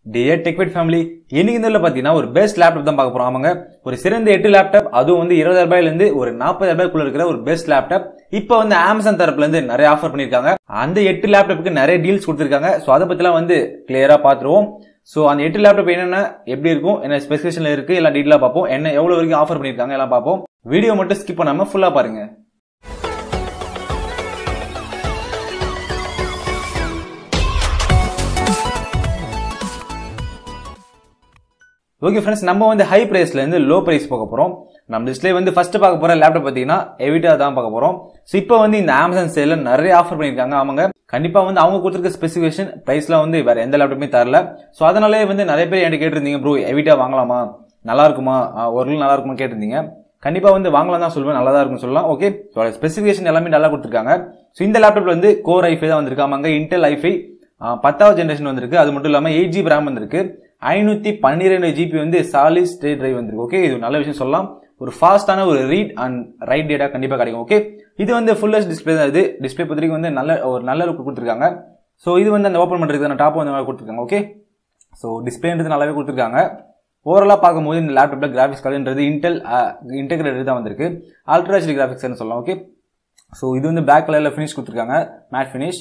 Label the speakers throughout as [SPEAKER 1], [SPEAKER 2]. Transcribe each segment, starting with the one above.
[SPEAKER 1] dear டெக்விட் family இன்னைக்கு இந்த பார்த்தீங்கன்னா ஒரு பெஸ்ட் லேப்டாப் தான் பார்க்க போறோம் ஆமாங்க ஒரு சிறந்த எட்டு லேப்டாப் அதுவும் வந்து இருபதாயிரம் ரூபாயில இருந்து ஒரு நாற்பதாயிரம் ரூபாய்க்குள்ள இருக்கிற ஒரு பெஸ்ட் லேப்டாப் இப்போ வந்து அமேசான் தரப்புல இருந்து நிறைய ஆஃபர் பண்ணிருக்காங்க அந்த எட்டு லேப்டாப்புக்கு நிறைய டீல்ஸ் கொடுத்துருக்காங்க ஸோ அதை பத்திலாம் வந்து கிளியரா பார்த்துருவோம் ஸோ அந்த எட்டு லேப்டாப் என்னென்ன எப்படி இருக்கும் என்ன ஸ்பெசிஃபிகேஷன்ல இருக்கு எல்லாம் டீட்டெயிலாக பார்ப்போம் என்ன எவ்வளவு வரைக்கும் ஆஃபர் பண்ணிருக்காங்க எல்லாம் பார்ப்போம் வீடியோ மட்டும் ஸ்கிப் பண்ணாம ஃபுல்லா பாருங்க ஓகே ஃப்ரெண்ட்ஸ் நம்ம வந்து ஹை பிரைஸ்ல இருந்து லோ பிரைஸ் பார்க்க போறோம் நம்ம லிஸ்ட்லேயே வந்து ஃபர்ஸ்ட் பார்க்க போற லேப்டாப் பார்த்தீங்கன்னா எவிட்டா தான் பார்க்க போறோம் ஸோ இப்போ வந்து இந்த அமேசான் சேல்ல நிறைய ஆஃபர் பண்ணியிருக்காங்க ஆமாங்க கண்டிப்பா வந்து அவங்க கொடுத்துருக்க ஸ்பெசிஃபிகேஷன் பிரைஸ்ல வந்து வேற எந்த லேப்டாப்புமே தரல ஸோ அதனாலே வந்து நிறைய பேர் என்கிட்ட கேட்டிருந்தீங்க ப்ரோ எவிட்டா வாங்கலாமா நல்லா இருக்குமா ஒரு நல்லா இருக்குமா கேட்டிருந்தீங்க கண்டிப்பா வந்து வாங்கலாம் தான் சொல்லுவேன் நல்லா தான் இருக்கும்னு சொல்லலாம் ஓகே ஸ்பெசிஃபிகேஷன் எல்லாமே நல்லா கொடுத்துருக்காங்க ஸோ இந்த லேப்டாப்ல வந்து கோர் ஐஃபை தான் வந்திருக்கு ஆமாங்க இன்டெல் ஐஃபை பத்தாவது ஜென்ரேஷன் வந்திருக்கு அது மட்டும் இல்லாமல் எயிட் ஜிபி ரேம் வந்திருக்கு ஐநூத்தி பன்னிரெண்டு ஜிபி வந்து சாலிட் ஸ்டேட் டிரைவ் வந்திருக்கு ஓகே இது ஒரு நல்ல விஷயம் சொல்லலாம் ஒரு ஃபாஸ்டான ஒரு ரீட் அண்ட் ரைட் டேட்டா கண்டிப்பாக கிடைக்கும் ஓகே இது வந்து ஃபுல்லஸ்ட் டிஸ்பிளே தான் இது டிஸ்பிளே பொறுத்தவரைக்கும் வந்து நல்ல ஒரு நல்ல லுக் கொடுத்துருக்காங்க ஸோ இது வந்து அந்த ஓப்பன் பண்ணுறதுக்கு டாப் வந்து நல்லா கொடுத்துருக்காங்க ஓகே ஸோ டிஸ்பிளேன்றது நல்லாவே கொடுத்துருக்காங்க ஓவராலாக பார்க்கும்போது இந்த லேப்டாப்பில் கிராஃபிக்ஸ் கார்டுன்றது இன்டெல் இன்டெகிரேட்டட் தான் வந்திருக்கு அல்ட்ரா ஹெச்டி கிராஃபிக்ஸ்னு சொல்லலாம் ஓகே ஸோ இது வந்து பேக் கலரில் ஃபினிஷ் கொடுத்துருக்காங்க மேட் ஃபினிஷ்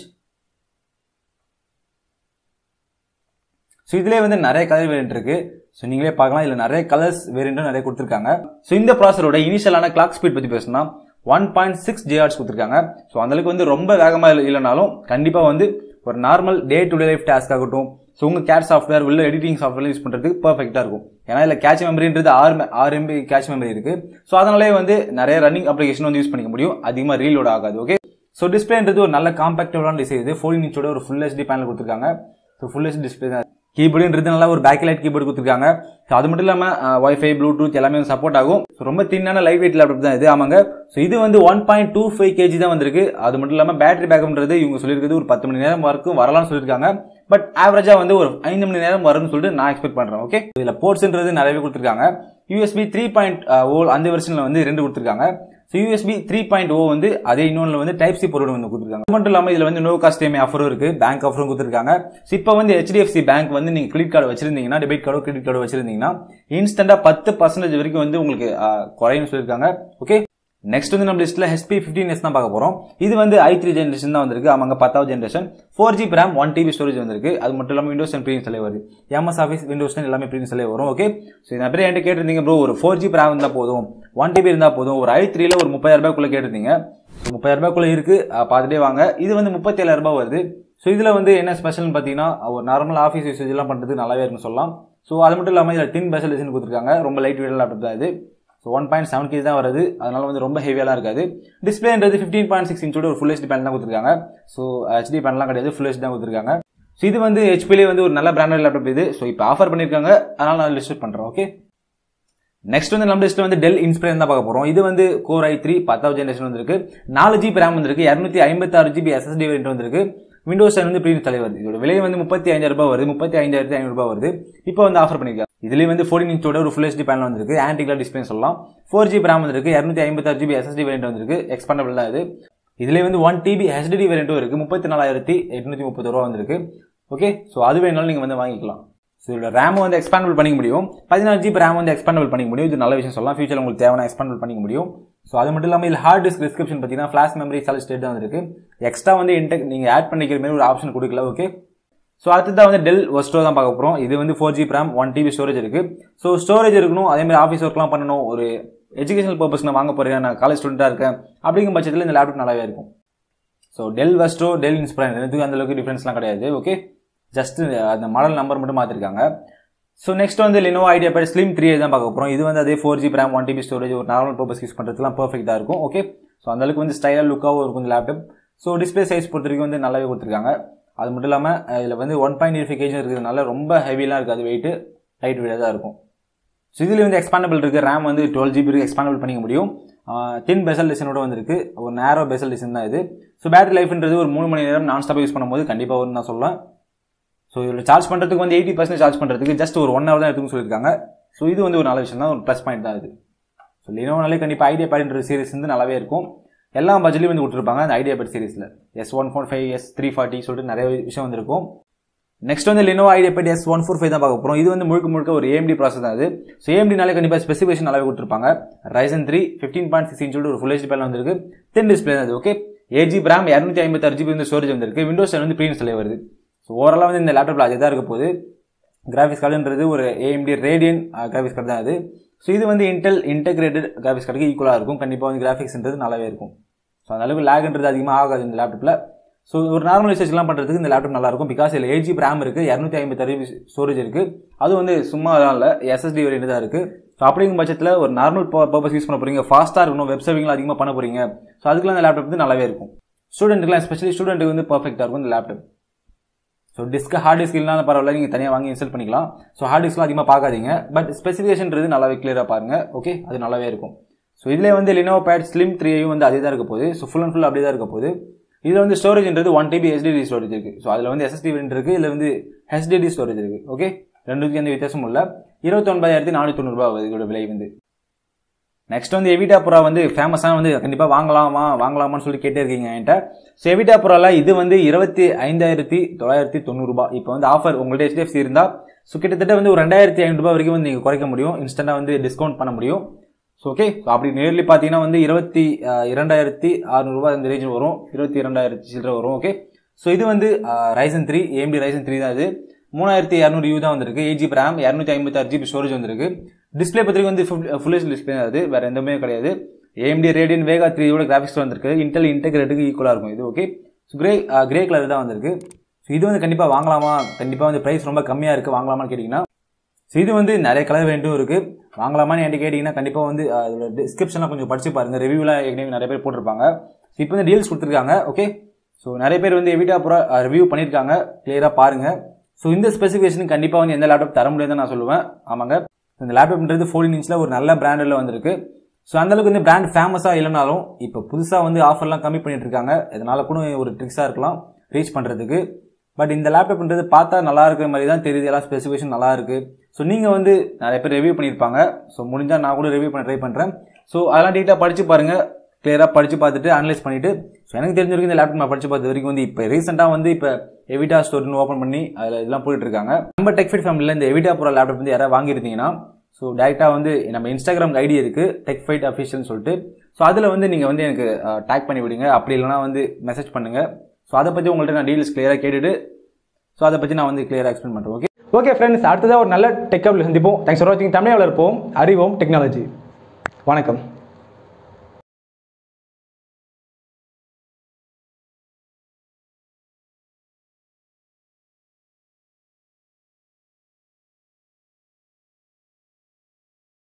[SPEAKER 1] ஸோ இதுலேயே வந்து நிறைய கலர் வேரியன்ட் இருக்கு ஸோ நீங்களே பார்க்கலாம் இதில் நிறைய கலர்ஸ் வேரியண்ட்டும் நிறைய கொடுத்துருக்காங்க ஸோ இந்த ப்ராசரோட இனிஷியலான கிளாக் ஸ்பீட் பற்றி பேசணும்னா ஒன் பாயிண்ட் சிக்ஸ் ஜிஆர்ஸ் கொடுத்துருக்காங்க ஸோ அந்தளவுக்கு வந்து ரொம்ப வேகமாக இல்லைனாலும் கண்டிப்பாக வந்து ஒரு normal day to day life task ஆகட்டும் ஸோ உங்கள் கேட் சாஃப்ட்வேர் உள்ள எடிட்டிங் சாஃப்ட்வேர் யூஸ் பண்ணுறதுக்கு பர்ஃபெக்டாக இருக்கும் ஏன்னா இதில் கேட்ச் மெமரின்றது ஆறு ஆறு எம்பி கேட்ச் மெமரி இருக்கு ஸோ அதனாலே வந்து நிறைய ரன்னிங் அப்ளிகேஷன் வந்து யூஸ் பண்ணிக்க முடியும் அதிகமாக ரீலோட் ஆகாது ஓகே ஸோ டிஸ்பிளேன்றது ஒரு நல்ல காம்பாக்டான டிசைன் இது ஃபோர்டீன் இன்ச்சோட ஒரு ஃபுல் ஹெச்டி பேனல் கொடுத்துருக்காங்க ஸோ ஃபுல் ஹெச்டி டிஸ்பிளே தான் கீபோர்டுன்றது நல்லா ஒரு பேக் லைட் கீபோர்டு கொடுத்துருக்காங்க ஸோ அது மட்டும் இல்லாமல் ஒய்ஃபை ப்ளூடூத் எல்லாமே சப்போர்ட் ஆகும் ஸோ ரொம்ப தின்னான லைட் வெயிட் லேப்டாப் தான் இது ஆமாங்க ஸோ இது வந்து one point two five KG தான் வந்திருக்கு அது மட்டும் இல்லாமல் பேட்டரி பேக்கப்ன்றது இவங்க சொல்லியிருக்கிறது ஒரு பத்து மணி நேரம் வரைக்கும் வரலாம்னு சொல்லியிருக்காங்க பட் ஆவரேஜா வந்து ஒரு ஐந்து மணி நேரம் வரும்னு சொல்லிட்டு நான் எக்ஸ்பெக்ட் பண்றேன் ஓகே இதுல போர்ட்ஸ்ன்றது நிறையவே கொடுத்துருக்காங்க யூஎஸ்பி த்ரீ பாயிண்ட் ஓ அந்த வெர்ஷன்ல வந்து ரெண்டு கொடுத்துருக்காங்க so USB three point O வந்து அதே இன்னொன்று வந்து டைப் சி பொருள் வந்து கொடுத்துருக்காங்க அது மட்டும் இல்லாமல் இதில் வந்து நோ காஸ்ட் டைமே ஆஃபரும் இருக்கு பேங்க் ஆஃபரும் கொடுத்துருக்காங்க ஸோ இப்போ வந்து ஹெச்டிஎஃப்சி பேங்க் வந்து நீங்கள் கிரெடிட் கார்டு வச்சிருந்தீங்கன்னா டெபிட் கார்டோ கிரெடிட் கார்டோ வச்சிருந்தீங்கன்னா இன்ஸ்டன்டா பத்து பர்சன்டேஜ் வரைக்கும் வந்து உங்களுக்கு குறையும் சொல்லியிருக்காங்க ஓகே நெக்ஸ்ட் வந்து நம்ம லிஸ்ட்ல ஹெச்பி ஃபிஃப்டின் எஸ் தான் பார்க்க போறோம் இது வந்து ஐ த்ரீ ஜென்ரேஷன் தான் வந்திருக்கு ஆமாங்க பத்தாவது generation four GB RAM one TB storage வந்திருக்கு அது மட்டும் இல்லாமல் விண்டோஸ் டென் ப்ரீமியம் செலவு வருது எம்எஸ் ஆஃபீஸ் விண்டோஸ் டென் எல்லாமே ப்ரீமியம் செலவு வரும் ஓகே ஸோ நிறைய பேர் என்கிட்ட கேட்டிருந்தீங்க ப்ரோ ஒரு ஃபோர் ஜிபி ரேம் இருந்தால் போதும் ஒன் டிபி இருந்தால் போதும் ஒரு ஐ த்ரீல ஒரு முப்பதாயிரம் ரூபாய்க்குள்ள கேட்டிருந்தீங்க முப்பதாயிரம் ரூபாய்க்குள்ள இருக்கு பார்த்துட்டே வாங்க இது வந்து முப்பத்தி ஏழாயிரம் ரூபாய் வருது ஸோ இதில் வந்து என்ன ஸ்பெஷல்னு பார்த்தீங்கன்னா ஒரு நார்மல் ஆஃபீஸ் யூசேஜ் எல்லாம் பண்ணுறது நல்லாவே இருக்குன்னு சொல்லலாம் ஸோ அது மட்டும் இல்லாமல் இதில் டின் பெசல் டிசைன் கொடுத்துருக்காங்க ரொம்ப லைட் வெயிட் லேப்டாப் தான் இது so one point seven KG தான் வருது அதனால வந்து ரொம்ப ஹெவியெல்லாம் இருக்காது டிஸ்பிளேன்றது ஃபிஃப்டீன் பாயிண்ட் சிக்ஸ் இன்ச்சோட ஒரு ஃபுல் ஹெச்டி பேனல் தான் கொடுத்துருக்காங்க ஸோ ஹெச்டி பேனலாம் கிடையாது ஃபுல் ஹெச்டி தான் கொடுத்துருக்காங்க ஸோ இது வந்து ஹெச்பிலே வந்து ஒரு நல்ல பிராண்டட் லேப்டாப் இது ஸோ இப்போ ஆஃபர் பண்ணியிருக்காங்க அதனால நான் லிஸ்ட் பண்ணுறேன் ஓகே நெக்ஸ்ட் வந்து நம்ம லிஸ்ட்ல வந்து டெல் இன்ஸ்பிரேன் தான் பார்க்க போறோம் இது வந்து கோர் ஐ த்ரீ பத்தாவது ஜென்ரேஷன் வந்திருக்கு நாலு ஜிபி ரேம் வந்திருக்கு இரநூத்தி ஐம்பத்தாறு ஜிபி எஸ்எஸ்டி வேரியன்ட் வந்திருக்கு விண்டோஸ் டென் வந்து ப்ரீமியம் தலை வருது இதோட விலை வந்து முப்பத்தி ஐந்தாயிரம் ரூபாய் வருது முப்பத்தி ஐந்தாயிரத்தி ஐநூறு ரூபாய் வருது இப்போ வந்து ஆஃபர் பண்ணிருக்காங்க இதுலேயே வந்து ஃபோர்டின் இன்ச்சோட ஒரு ஃபுல் ஹெச்டி பேனல் வந்திருக்கு ஆன்டிகலர் டிஸ்பிளே சொல்லலாம் ஃபோர் ஜிபி ரேம் வந்திருக்கு இரநூத்தி ஐம்பத்தாறு ஜிபி எஸ்எஸ்டி வேரியன்ட் வந்திருக்கு எக்ஸ்பாண்டபிள் தான் இது இதுலேயே வந்து ஒன் டிபி ஹெச்டி வேரியன்ட்டும் இருக்கு முப்பத்தி நாலாயிரத்தி எட்நூத்தி முப்பது ரூபா வந்திருக்கு ஓகே ஸோ அது வேணாலும் நீங்கள் வந்து வாங்கிக்கலாம் ஸோ இதோட ரேம் வந்து எக்ஸ்பாண்டபிள் பண்ணிக்க முடியும் பதினாறு ஜிபி ரேம் வந்து எக்ஸ்பாண்டபிள் பண்ணிக்க முடியும் இது நல்ல விஷயம் சொல்லலாம் ஃபியூச்சர் உங்களுக்கு தேவையான எக்ஸ்பாண்டபிள் பண்ணிக்க முடியும் ஸோ அது மட்டும் இல்லாமல் இதில் ஹார்ட் டிஸ்க் டிஸ்கிரிப்ஷன் பார்த்தீங்கன்னா ஃபிளாஷ் மெமரி சாலிட் ஸ்டேட் தான் இருக்கு எக்ஸ்ட்ரா வந்து இன்டெக் நீங்கள் ஆட் பண்ணிக்கிற மாதிரி ஒரு ஆப்ஷன் கொடுக்கல ஓகே ஸோ அடுத்ததான் வந்து டெல் ஒஸ்டோ தான் பார்க்க போகிறோம் இது வந்து four GB RAM one TB storage இருக்கு ஸோ ஸ்டோரேஜ் இருக்கணும் அதே மாதிரி ஆஃபீஸ் ஒர்க்லாம் பண்ணணும் ஒரு எஜுகேஷனல் பர்பஸ் நான் வாங்க போறேன் நான் காலேஜ் ஸ்டூடெண்டாக இருக்கேன் அப்படிங்கிற பட்சத்தில் இந்த லேப்டாப் நல்லாவே இருக்கும் so Dell Vostro Dell Inspiron ரெண்டுத்துக்கும் அந்த அளவுக்கு டிஃபரன்ஸ்லாம் கிடையாது ஓகே ஜஸ்ட் அந்த மாடல் நம்பர் மட்டும் மாற்றிருக்காங்க ஸோ நெக்ஸ்ட் வந்து Lenovo IdeaPad slim three தான் பார்க்க போகிறோம் இது வந்து அதே four GB RAM one TB storage ஒரு நார்மல் பர்பஸ் யூஸ் பண்ணுறதுலாம் பர்ஃபெக்டாக இருக்கும் ஓகே ஸோ அந்தளவுக்கு வந்து ஸ்டைலாக லுக்காகவும் இருக்கும் இந்த லேப்டாப் ஸோ டிஸ்பிளே சைஸ் பொறுத்த வரைக்கும் வந்து நல்லாவே கொடுத்துருக்காங்க அது மட்டும் இல்லாமல் இதில் வந்து ஒன் பாயிண்ட் எயிட் இருக்கிறதுனால ரொம்ப ஹெவிலாம் இருக்காது வெயிட் லைட் வெயிட்டாக தான் இருக்கும் ஸோ இதில் வந்து எக்ஸ்பாண்டபிள் இருக்குது ரேம் வந்து டுவெல் ஜிபி இருக்குது எக்ஸ்பாண்டபிள் பண்ணிக்க முடியும் தின் பெசல் டிசைனோட வந்திருக்கு ஒரு நேரோ பெசல் டிசைன் தான் இது ஸோ பேட்டரி லைஃப்ன்றது ஒரு மூணு மணி நேரம் நான் ஸ்டாப் யூஸ் பண்ணும்போது கண்டிப்பாக வரும்னு நான் சொல்லுவேன் ஸோ இதில் சார்ஜ் பண்ணுறதுக்கு வந்து எயிட்டி பர்சன்ட் சார்ஜ் பண்ணுறதுக்கு ஜஸ்ட் ஒரு ஒன் ஹவர் தான் எடுத்துன்னு சொல்லியிருக்காங்க ஸோ இது வந்து ஒரு நல்ல விஷயம் தான் ஒரு ப்ளஸ் பாயிண்ட் தான் இது ஸோ லினோனாலே கண்டிப்பாக ஐடியா பேட்ன்ற சீரிஸ் வந்து நல்லாவே இருக்கும் எல்லா பட்ஜெட்லையும் வந்து கொடுத்துருப்பாங்க அந்த ஐடியா பேட் சீரிஸில் S one four five S three forty சொல்லிட்டு நிறைய விஷயம் வந்திருக்கும் நெக்ஸ்ட் வந்து Lenovo Idea S one four five தான் பார்க்க போகிறோம் இது வந்து முழுக்க முழுக்க ஒரு ஏஎம்டி ப்ராசஸ் தான் அது ஸோ ஏஎம்டினாலே கண்டிப்பாக ஸ்பெசிஃபிகேஷன் நல்லாவே கொடுத்துருப்பாங்க Ryzen three fifteen point six inch ஒரு ஃபுல் ஹெச்டி பேனல் வந்திருக்கு தென் டிஸ்பிளே தான் அது ஓகே ஏஜி பிராம் இரநூத்தி ஐம்பத்தாறு ஜிபி வந்து ஸ்டோரேஜ் வந்திருக்கு விண்டோஸ் வந்து ப்ரீ இன்ஸ்டாலே வருது ஸோ ஓவராலாக வந்து இந்த லேப்டாப்பில் அதே தான் இருக்க போகுது கிராஃபிக்ஸ் கார்டுன்றது ஒரு ஏஎம்டி ரேடியன் கிராஃபிக்ஸ் கார்டு தான் அது ஸோ இது வந்து இன்டெல் இன்டெகிரேட்டட் கிராஃபிக்ஸ் கார்டுக்கு ஈக்குவலாக இருக்கும் கண்டிப்பாக வந்து கிராஃபிக்ஸ்ன்றது நல்லாவே இருக்கும் ஸோ அந்த அளவுக்கு லேக்ன்றது அதிகமாக ஆகாது இந்த லேப்டாப்பில் ஸோ ஒரு நார்மல் யூசேஜ்லாம் பண்ணுறதுக்கு இந்த லேப்டாப் நல்லா இருக்கும் பிகாஸ் இதில் ஏஜி ரேம் இருக்குது இரநூத்தி ஐம்பத்தாறு ஸ்டோரேஜ் இருக்குது அது வந்து சும்மா தான் இல்லை எஸ்எஸ்டி வேரியன்ட் தான் இருக்குது ஸோ அப்படிங்கும் பட்சத்தில் ஒரு நார்மல் பர்பஸ் யூஸ் பண்ண போகிறீங்க ஃபாஸ்ட்டாக இருக்கணும் வெப் சர்விங்லாம் அதிகமாக பண்ண போகிறீங்க ஸோ அதுக்குலாம் இந்த லேப்டாப் வந்து நல்லாவே இருக்கும் ஸ்டூடெண்ட்டுக்குலாம் எஸ்பெஷலி ஸ்டூடெண்ட்டுக்கு வந்து பர்ஃபெக்டாக இருக்கும் இந்த laptop so disk hard disk இல்லைனாலும் பரவாயில்ல நீங்கள் தனியாக வாங்கி இன்ஸ்டால் பண்ணிக்கலாம் ஸோ ஹார்ட் டிஸ்க்லாம் அதிகமாக பார்க்காதீங்க பட் ஸ்பெசிஃபிகேஷன்றது நல்லாவே கிளியராக பாருங்க ஓகே அது நல்லாவே இருக்கும் ஸோ இதில் வந்து லினோவோ பேட் ஸ்லிம் த்ரீயும் வந்து அதே தான் இருக்க போகுது ஸோ ஃபுல் அண்ட் ஃபுல் அப்படியே தான் இருக்க போகுது இதில் வந்து ஸ்டோரேஜ்ன்றது ஒன் டிபி எஸ்டிடி ஸ்டோரேஜ் இருக்குது ஸோ அதில் வந்து எஸ்எஸ்டி வேரியன்ட் இருக்குது இதில் வந்து ஹெச்டிடி ஸ்டோரேஜ் இருக்குது ஓகே ரெண்டுக்கும் எந்த வித்தியாசமும் இல்லை இருபத்தொன்பதாயிரத்தி நானூற்றி தொண்ணூறுபா ஆகுது இதோட விலை வந்து நெக்ஸ்ட் வந்து எவிடா புறா வந்து ஃபேமஸாக வந்து கண்டிப்பாக வாங்கலாமா வாங்கலாமான்னு சொல்லி கேட்டே இருக்கீங்க என்கிட்ட ஸோ எவிடா புறாவில் இது வந்து இருபத்தி ஐந்தாயிரத்தி தொள்ளாயிரத்தி தொண்ணூறுபா இப்போ வந்து ஆஃபர் உங்கள்ட்ட ஹெச்டிஎஃப்சி இருந்தால் ஸோ கிட்டத்தட்ட வந்து ஒரு ரெண்டாயிரத்தி ஐநூறுபா வரைக்கும் வந்து நீங்கள் குறைக்க முடியும் இன்ஸ்டண்ட்டாக வந்து டிஸ்கவுண்ட் பண்ண முடியும் ஸோ ஓகே ஸோ அப்படி நேர்லி பார்த்தீங்கன்னா வந்து இருபத்தி இரண்டாயிரத்தி அறுநூறுபா இந்த ரேஞ்சில் வரும் இருபத்தி இரண்டாயிரத்தி சில்லரை வரும் ஓகே ஸோ இது வந்து Ryzen three AMD Ryzen three தான் இது மூணாயிரத்தி இரநூறு யூ தான் வந்திருக்கு எயிட் ஜிபி ரேம் இரநூத்தி ஐம்பத்தாறு ஜிபி ஸ்டோரேஜ் வந்திருக்கு டிஸ்பிளே பத்திரிக்கை வந்து ஃபுல் ஹெச் டிஸ்பிளே அது வேற எதுவுமே கிடையாது ஏஎம்டி ரேடியன் வேகா த்ரீயோட கிராஃபிக்ஸ் வந்திருக்கு இன்டெல் இன்டெகிரேட்டுக்கு ஈக்குவலாக இருக்கும் இது okay so grey grey colour தான் வந்திருக்கு ஸோ இது வந்து கண்டிப்பாக வாங்கலாமா கண்டிப்பாக வந்து ப்ரைஸ் ரொம்ப கம்மியாக இருக்குது வாங்கலாமான்னு கேட்டிங்கன்னா ஸோ இது வந்து நிறைய கலர் வேண்டும் இருக்குது வாங்கலாமான்னு என்கிட்ட கேட்டிங்கன்னா கண்டிப்பாக வந்து அதோட டிஸ்கிரிப்ஷன்லாம் கொஞ்சம் படிச்சு பாருங்க ரிவ்யூலாம் ஏற்கனவே நிறைய பேர் போட்டிருப்பாங்க ஸோ இப்போ வந்து டீல்ஸ் கொடுத்துருக்காங்க ஓகே ஸோ நிறைய பேர் வந்து எவிடா ப்ரோ ரிவ்யூ பண்ணியிருக்காங்க கிளியராக பாருங்கள் ஸோ இந்த ஸ்பெசிஃபிகேஷன் கண்டிப்பாக வந்து எந்த லேப்டாப் தர முடியாதுன்னு நான் சொல்லுவேன் ஆமாங்க இந்த லேப்டாப்ன்றது ஃபோர்டீன் இன்ச்சில் ஒரு நல்ல பிராண்டில் வந்திருக்கு ஸோ அந்தளவுக்கு வந்து பிராண்ட் ஃபேமஸாக இல்லைனாலும் இப்போ புதுசாக வந்து ஆஃபர்லாம் கம்மி பண்ணிட்டு இருக்காங்க இதனால கூட ஒரு ட்ரிக்ஸாக இருக்கலாம் ரீச் பண்ணுறதுக்கு பட் இந்த லேப்டாப்ன்றது பார்த்தா நல்லா இருக்கிற மாதிரி தான் தெரியுது எல்லாம் ஸ்பெசிஃபிகேஷன் நல்லா இருக்கு ஸோ நீங்கள் வந்து நிறைய பேர் ரிவ்யூ பண்ணியிருப்பாங்க ஸோ முடிஞ்சால் நான் கூட ரிவ்யூ பண்ண ட்ரை பண்ணுறேன் ஸோ அதெல்லாம் டீட்டாக படித்து பாருங்கள் கிளியராக படித்து பார்த்துட்டு அனலைஸ் பண்ணிவிட்டு ஸோ எனக்கு தெரிஞ்ச வரைக்கும் இந்த லேப்டாப் நான் படித்து பார்த்த வரைக்கும் வந்து இப்போ ரீசெண்டாக வந்து இப்போ எவிடா ஸ்டோர்னு ஓப்பன் பண்ணி அதில் இதெல்லாம் போயிட்டு இருக்காங்க நம்ம டெக்ஃபிட் ஃபேமிலியில் இந்த எவிடா போகிற லேப்டாப் வந்து யாராவது வாங்கியிருந்தீங்கன்னா ஸோ டேரெக்டாக வந்து நம்ம இன்ஸ்டாகிராம் ஐடி இருக்குது டெக் ஃபைட் அஃபிஷியல்னு சொல்லிட்டு ஸோ அதில் வந்து நீங்கள் வந்து எனக்கு டேக் பண்ணி விடுங்க அப்படி இல்லைனா வந்து மெசேஜ் பண்ணுங்கள் ஸோ அதை பற்றி உங்கள்கிட்ட நான் டீல்ஸ் கிளியராக கேட்டுட்டு ஸோ அதை பற்றி நான் வந்து கிளியராக எக்ஸ்பிளைன் பண்ணுறேன் ஓகே
[SPEAKER 2] ஓகே ஃப்ரெண்ட்ஸ் அடுத்ததாக ஒரு நல்ல டெக் சந்திப்போம் தேங்க்ஸ் ஃபார் வாட்சிங் தமிழ் வளர்ப்போம் அறிவோம் டெக்னாலஜி வணக்கம்